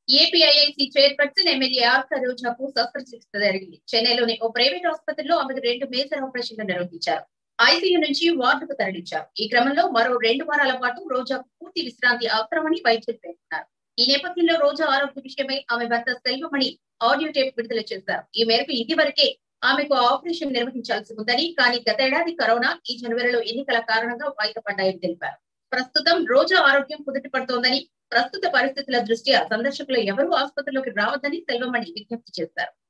APIIC chairperson MLA R రోజాకు శస్త్రచికిత్స జరిగింది చెన్నైలోని ఓ ప్రైవేట్ ఆసుపత్రిలో ఆమెకు రెండు మేజర్ ఆపరేషన్లు నిర్వహించారు ఐసీయూ నుంచి వార్డుకు తరలించారు ఈ క్రమంలో మరో రెండు వారాల పాటు రోజాకు పూర్తి విశ్రాంతి అవసరమని వైద్యులు పేర్కొన్నారు ఈ నేపథ్యంలో రోజా ఆరోగ్య విషయమై ఆమె భర్త సెల్వమణి ఆడియో టేప్ విడుదల చేశారు ఈ మేరకు ఇదివరకే ఆమెకు ఆపరేషన్ నిర్వహించాల్సి ఉందని కానీ గతేడాది కరోనా ఈ జనవరిలో ఎన్నికల కారణంగా వాయిదా పడ్డాయని తెలిపారు ప్రస్తుతం రోజా ఆరోగ్యం కుదుట పడుతోందని ప్రస్తుత పరిస్థితుల దృష్ట్యా సందర్శకులు ఎవరూ ఆసుపత్రిలోకి రావద్దని సెల్వమణి విజ్ఞప్తి చేశారు